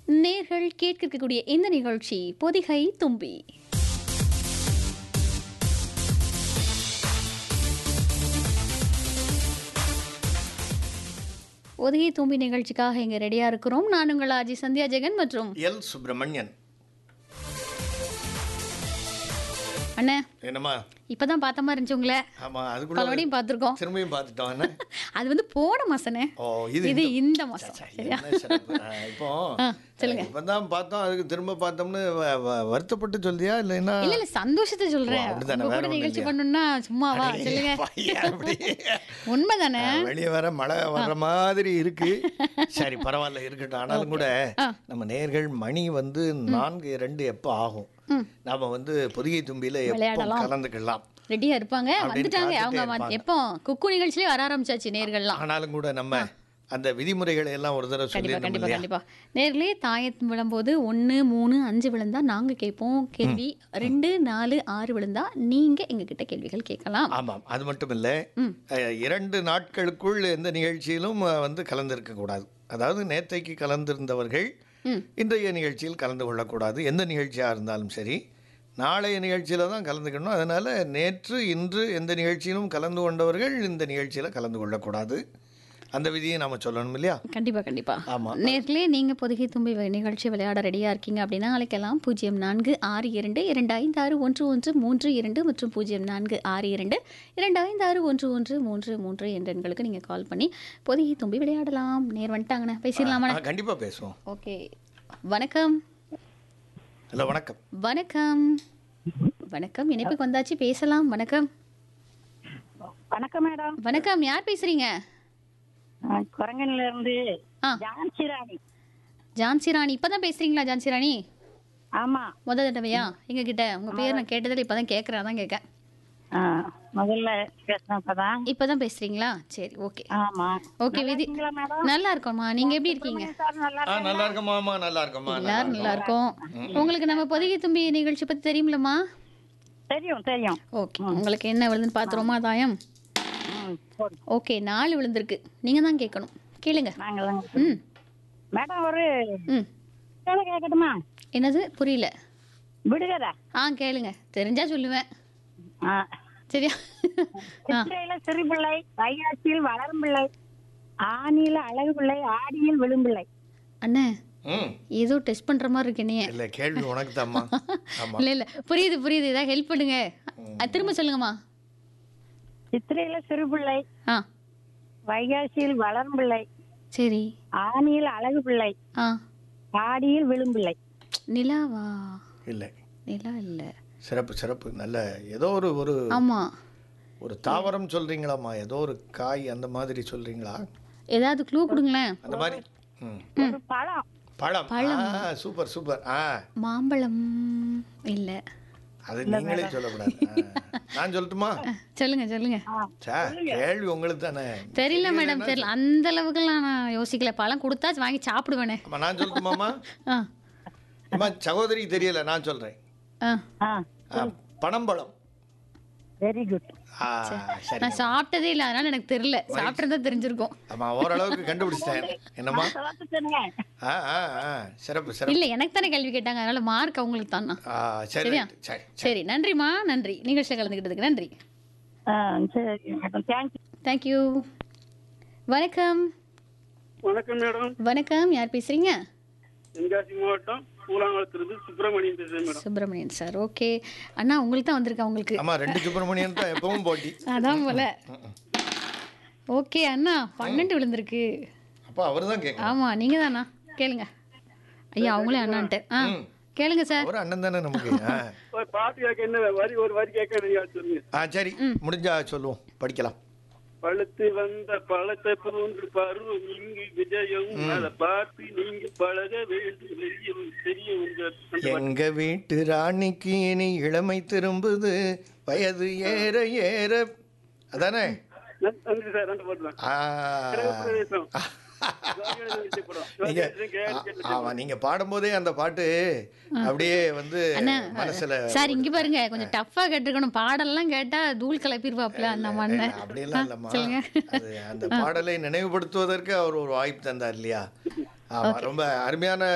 நேர்கள் கேட்க இருக்கக்கூடிய இந்த நிகழ்ச்சி பொதிகை தும்பி பொதிகை தும்பி நிகழ்ச்சிக்காக இங்க ரெடியா இருக்கிறோம் நான் உங்கள் ஆஜி சந்தியா ஜெகன் மற்றும் எல் சுப்பிரமணியன் அண்ணே என்னம்மா இப்பதான் பார்த்த மாதிரி இருந்துச்சு உங்களை ஆமா அதுக்குள்ள பலவடையும் பார்த்துருக்கோம் திரும்பியும் பார்த்துட்டோம் என்ன அது வந்து போன மாசனே ஓ இது இது இந்த- இந்த மாசம் சே, சரியா என்ன சிறப்பு. ஆ, இப்போ ஆ, சொல்லுங்க. இப்பதான் பார்த்தோம் அதுக்கு திரும்ப பார்த்தோம்னு வ- வ- வருத்தப்பட்டு சொல்லியா இல்லைன்னா இல்ல இல்ல சந்தோஷத்தை சொல்றேன் ஓ, அப்படிதானே, உங்க வேற கூட ஒண்ணும் நிகழ்ச்சி இல்லையா? பண்ணணும்னா சும்மாவா சொல்லுங்க பையன் அப்படி உண்மைதானே வெளியே வர மழை வர்ற மாதிரி இருக்கு சரி பரவாயில்ல இருக்கட்டும் ஆனாலும் கூட ஆ. நம்ம நேர்கள் மணி வந்து நான்கு ரெண்டு எப்போ ஆகும் நாம வந்து பொதிகை தும்பியில எப்போ விளையாடலாம். கலந்துக்கலாம் ரெடியா இருப்பாங்க அப்படின்னு வந்துட்டாங்க காத்துட்டே அவங்க வந்து- இருப்பாங்க. எப்போ குக்கு நிகழ்ச்சியிலே வர ஆரம்பிச்சாச்சு நேர்கள்லாம் ஆனாலும் கூட நம்ம அந்த விதிமுறைகளை எல்லாம் ஒரு தடவை கண்டிப்பா சொல்லிடணும் கண்டிப்பா இல்லையா கண்டிப்பா நேர்லயே தாயத்து விழும்போது ஒன்று மூணு அஞ்சு விழுந்தா நாங்க கேட்போம் கேள்வி ரெண்டு நாலு ஆறு விழுந்தா நீங்க எங்க கிட்ட கேள்விகள் கேட்கலாம் ஆமாம் அது மட்டும் இல்லை ம். அஹ், இரண்டு நாட்களுக்குள் எந்த நிகழ்ச்சியிலும் அஹ், வந்து கலந்திருக்க கூடாது அதாவது நேற்றைக்கு கலந்திருந்தவர்கள் ம். இன்றைய நிகழ்ச்சியில் கலந்து கொள்ளக்கூடாது எந்த நிகழ்ச்சியாக இருந்தாலும் சரி நாளைய நிகழ்ச்சியில் தான் கலந்துக்கணும் அதனால் நேற்று இன்று எந்த நிகழ்ச்சியிலும் கலந்து கொண்டவர்கள் இந்த நிகழ்ச்சியில் கலந்து கொள்ளக்கூடாது அந்த விதியை நாம் சொல்லணும் இல்லையா கண்டிப்பா கண்டிப்பா ஆமா. நேர்களே நீங்க பொதுகை தும்பி வி- நிகழ்ச்சி விளையாட ரெடியா இருக்கீங்க அப்படின்னா அழைக்கலாம் பூஜ்ஜியம் நான்கு ஆறு இரண்டு இரண்டு ஐந்து ஆறு ஒன்று ஒன்று மூன்று இரண்டு மற்றும் பூஜ்ஜியம் நான்கு ஆறு இரண்டு இரண்டு ஐந்து ஆறு ஒன்று ஒன்று மூன்று மூன்று என்ற எண்களுக்கு நீங்க கால் பண்ணி பொதுகை தும்பி விளையாடலாம் நேர் வந்துட்டாங்கண்ணே பேசிடலாமா கண்டிப்பாக பேசுவோம் ஓகே வணக்கம் ஹலோ வணக்கம் வணக்கம் வணக்கம் இணைப்புக்கு வந்தாச்சு பேசலாம் வணக்கம் வணக்கம் மேடம் வணக்கம் யார் பேசுறீங்க நான் குரங்கன்ல இருந்து ஆ. ஜான்சி ராணி ஜான்சி ராணி இப்பதான் பேசுறீங்களா ஜான்சி ராணி ஆமா முத தடவையா எங்க கிட்ட உங்க பேர் நான் கேட்டதில்ல இப்பதான் கேட்கறேன் அதான் கேட்க ஆ, முதல்ல பேசினப்பதான் இப்பதான் பேசுறீங்களா சரி ஓகே ஆமா ஓகே விதி இருக்கீங்களா மேடம் நல்லா இருக்கோம்மா நீங்க எப்படி இருக்கீங்க சார் நல்லா ஆ நல்லா இருக்கமாம்மா நல்லா இருக்கம்மா நல்லா எல்லாரும் நல்லா இருக்கோம் உங்களுக்கு நம்ம பொதிகை தும்பி நிகழ்ச்சி பத்தி தெரியுமில்லம்மா தெரியும் தெரியும் ஓகே உங்களுக்கு என்ன விழுந்துன்னு பாத்துருமா தாயம் ம், சரி. ஓகே நாலு விழுந்திருக்கு நீங்க தான் கேட்கணும் கேளுங்க நாங்க தான் ம் மேடம் ஒரு ம் கேள்வி கேட்கட்டுமா என்னது புரியல விடுகதா ஆ கேளுங்க தெரிஞ்சா சொல்லுவேன் சரியா ஆ சித்திரையில சிறு பிள்ளை வைகாட்சியில் வளரும் பிள்ளை ஆணியில அழகு பிள்ளை ஆடியில் விழும் பிள்ளை அண்ணே ம் ஏதோ டெஸ்ட் பண்ற மாதிரி இருக்கு என்னைய இல்லை கேள்வி உனக்கு தாம்மா ஆமாம் இல்ல இல்ல புரியுது புரியுது ஏதாவது ஹெல்ப் பண்ணுங்க அஹ், திரும்ப சொல்லுங்கம்மா சித்திரையில சிறு பிள்ளை ஆ வைகாட்சியில் வளரும் பிள்ளை சரி ஆணியில் அழகு பிள்ளை ஆ ஆடியில் விழும் பிள்ளை நிலாவா இல்லை நிலா இல்ல சிறப்பு சிறப்பு நல்ல ஏதோ ஒரு ஒரு ஆமா ஒரு தாவரம் சொல்றீங்களாம்மா ஏதோ ஒரு காய் அந்த மாதிரி சொல்றீங்களா ஏதாவது க்ளூ கொடுங்களேன் அந்த மாதிரி ம் ஒரு பழம் பழம் ஆ சூப்பர் சூப்பர் ஆ மாம்பழம் இல்ல அது நீங்களே சொல்லக்கூடாது ஆ. நான் சொல்லட்டுமா சொல்லுங்க சொல்லுங்க சார் கேள்வி உங்களுக்கு தானே தெரியல மேடம் தெரியல அந்த அளவுக்குலாம் நான் யோசிக்கல பழம் கொடுத்தா வாங்கி சாப்பிடுவேனே அம்மா நான் சொல்லட்டுமாம்மா ஆ அம்மா சகோதரிக்கு தெரியல நான் சொல்றேன் ஆ ஆ ஆ, பனம்பழம் வெரி குட் ஆ சரி நான் சாப்பிட்டதே இல்லை அதனால எனக்கு தெரியல சாப்பிட்டதா தெரிஞ்சிருக்கும் அம்மா ஓரளவுக்கு கண்டுபிடிச்சிட்டேன் என்னம்மா சொல்லுங்க ஆ ஆ ஆ சிறப்பு சிறப்பு இல்ல எனக்கு தானே கேள்வி கேட்டாங்க அதனால மார்க் அவங்களுக்கு தானா ஆ சரி சரியா? ரைட், சரி சரி நன்றிம்மா நன்றி நிகழ்ச்சியில் கலந்துக்கிட்டதுக்கு நன்றி ஆ சரி மேடம் தேங்க்யூ தேங்க்யூ வணக்கம் வணக்கம் மேடம் வணக்கம் யார் பேசுறீங்க தென்காசி மாவட்டம் பூலாங்குளத்திலிருந்து சுப்பிரமணியன் பேசுறேன் மேடம் சுப்பிரமணியன் சார் ஓகே அண்ணா உங்களுக்கு தான் வந்திருக்கா உங்களுக்கு ஆமா ரெண்டு சுப்பிரமணியன் தான் எப்பவும் போட்டி அதான் போல ஓகே அண்ணா பன்னெண்டு விழுந்திருக்கு அப்போ அவர் தான் கேட்கணும் ஆமா நீங்க தானா கேளுங்க ஐயா அவங்களே அண்ணான்ட்டு ஆ கேளுங்க சார் அவர் அண்ணன் தானே நமக்கு ஆ. ஒரு பாட்டு கேட்க என்ன வரி ஒரு வரி கேட்க நீங்க சொல்லுங்க ஆ சரி முடிஞ்சா சொல்லுவோம் படிக்கலாம் பழுத்து வந்த பழத்தை போன்று பருவம் இங்கு விஜயம் அதை பார்த்து நீங்க பழக வேண்டும் தெரிய- தெரிய உங்க அந்த எங்க வீட்டு ராணிக்கு இனி இளமை திரும்புது வயது ஏற ஏற அதானே நன்- நன்றி சார் ரெண்டு பாட்டு தான் ஆ. பிரதேசம் ஜோதியோட படம். நீங்க ஜோதியோட கேள்வி கேட்டு ஆ- ஆமா நீங்க பாடும்போதே அந்த பாட்டு அப்படியே வந்து மனசுல சார் இங்க பாருங்க கொஞ்சம் டஃப்பா கேட்டிருக்கணும் பாடல்லாம் கேட்டா தூள் கிளப்பிடுவாப்ல அந்த மண்ணை அப்படியெல்லாம் இல்லம்மா சொல்லுங்க. அது அந்த பாடலை நினைவுபடுத்துவதற்கு அவர் ஒரு வாய்ப்பு தந்தார் இல்லையா ஆமா ரொம்ப அருமையான